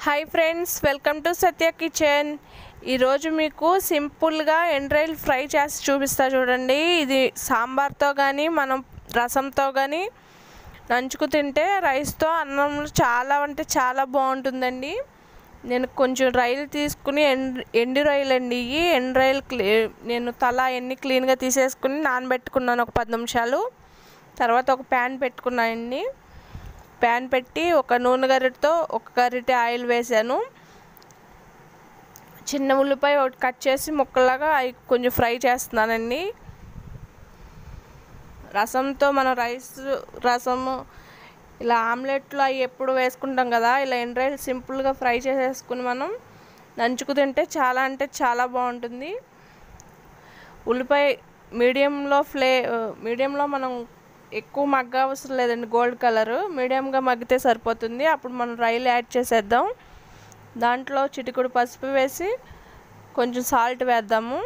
hi friends welcome to Satya kitchen ఈరోజు మీకు సింపుల్గా ఎండ్రాయిల్ ఫ్రై చేసి చూపిస్తా చూడండి ఇది సాంబార్తో కానీ మనం రసంతో కానీ నంచుకు తింటే రైస్తో అన్నంలో చాలా అంటే చాలా బాగుంటుందండి నేను కొంచెం రైలు తీసుకుని ఎండ్ ఎండి రొయ్యలు అండి ఇవి ఎండు రొయ్యలు క్లీ నేను తల ఎన్ని క్లీన్గా తీసేసుకుని నానబెట్టుకున్నాను ఒక పది నిమిషాలు తర్వాత ఒక ప్యాన్ పెట్టుకున్నానండి ప్యాన్ పెట్టి ఒక నూనె గరిటతో ఒక గరిటె ఆయిల్ వేసాను చిన్న ఉల్లిపాయ ఒకటి కట్ చేసి ముక్కలాగా అవి కొంచెం ఫ్రై చేస్తున్నానండి రసంతో మనం రైస్ రసము ఇలా ఆమ్లెట్లో అవి ఎప్పుడు వేసుకుంటాం కదా ఇలా ఎండ్రాయిల్ సింపుల్గా ఫ్రై చేసేసుకుని మనం నంచుకు తింటే చాలా అంటే చాలా బాగుంటుంది ఉల్లిపాయ మీడియంలో ఫ్లే మీడియంలో మనం ఎక్కువ మగ్గ అవసరం లేదండి గోల్డ్ కలర్ మీడియంగా మగ్గితే సరిపోతుంది అప్పుడు మనం రైలు యాడ్ చేసేద్దాం దాంట్లో చిటికుడు పసుపు వేసి కొంచెం సాల్ట్ వేద్దాము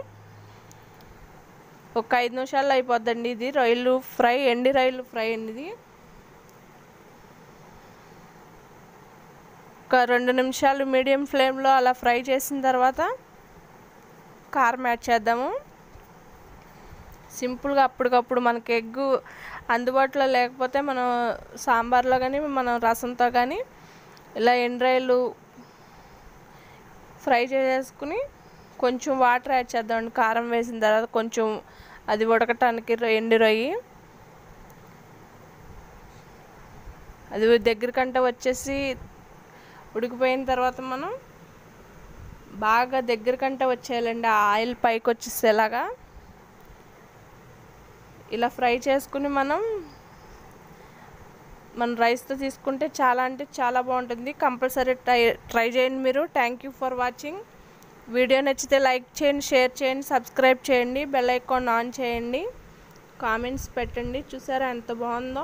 ఒక ఐదు నిమిషాల్లో అయిపోద్దండి ఇది రొయ్యలు ఫ్రై ఎండి రొయ్యలు ఫ్రై అండి ఇది ఒక రెండు నిమిషాలు మీడియం ఫ్లేమ్లో అలా ఫ్రై చేసిన తర్వాత కారం యాడ్ చేద్దాము సింపుల్గా అప్పటికప్పుడు మనకి ఎగ్ అందుబాటులో లేకపోతే మనం సాంబార్లో కానీ మనం రసంతో కానీ ఇలా ఎండ్రాయిలు ఫ్రై చేసేసుకుని కొంచెం వాటర్ యాడ్ చేద్దామండి కారం వేసిన తర్వాత కొంచెం అది ఉడకటానికి ఎండి రొయ్యి అది దగ్గరకంటే వచ్చేసి ఉడికిపోయిన తర్వాత మనం బాగా దగ్గరకంటే వచ్చేయాలండి ఆ ఆయిల్ పైకి వచ్చేసేలాగా ఇలా ఫ్రై చేసుకుని మనం మన రైస్తో తీసుకుంటే చాలా అంటే చాలా బాగుంటుంది కంపల్సరీ ట్రై ట్రై చేయండి మీరు thank you for watching video నచ్చితే లైక్ చేయండి షేర్ చేయండి సబ్స్క్రైబ్ చేయండి బెల్ ఐకాన్ ఆన్ చేయండి కామెంట్స్ పెట్టండి చూసారా ఎంత బాగుందో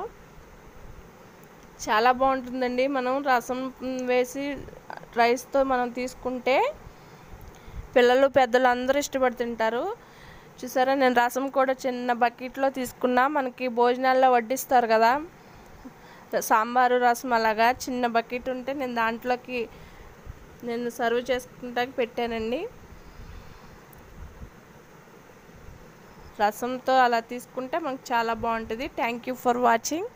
చాలా బాగుంటుందండి మనం రసం వేసి రైస్తో మనం తీసుకుంటే పిల్లలు పెద్దలు అందరూ ఇష్టపడి తింటారు చూసారా నేను రసం కూడా చిన్న బకెట్లో తీసుకున్నా మనకి భోజనాల్లో వడ్డిస్తారు కదా సాంబారు రసం అలాగా చిన్న బకెట్ ఉంటే నేను దాంట్లోకి నేను సర్వ్ చేసుకుంటాకి పెట్టానండి రసంతో అలా తీసుకుంటే మనకు చాలా బాగుంటుంది థ్యాంక్ యూ ఫర్ వాచింగ్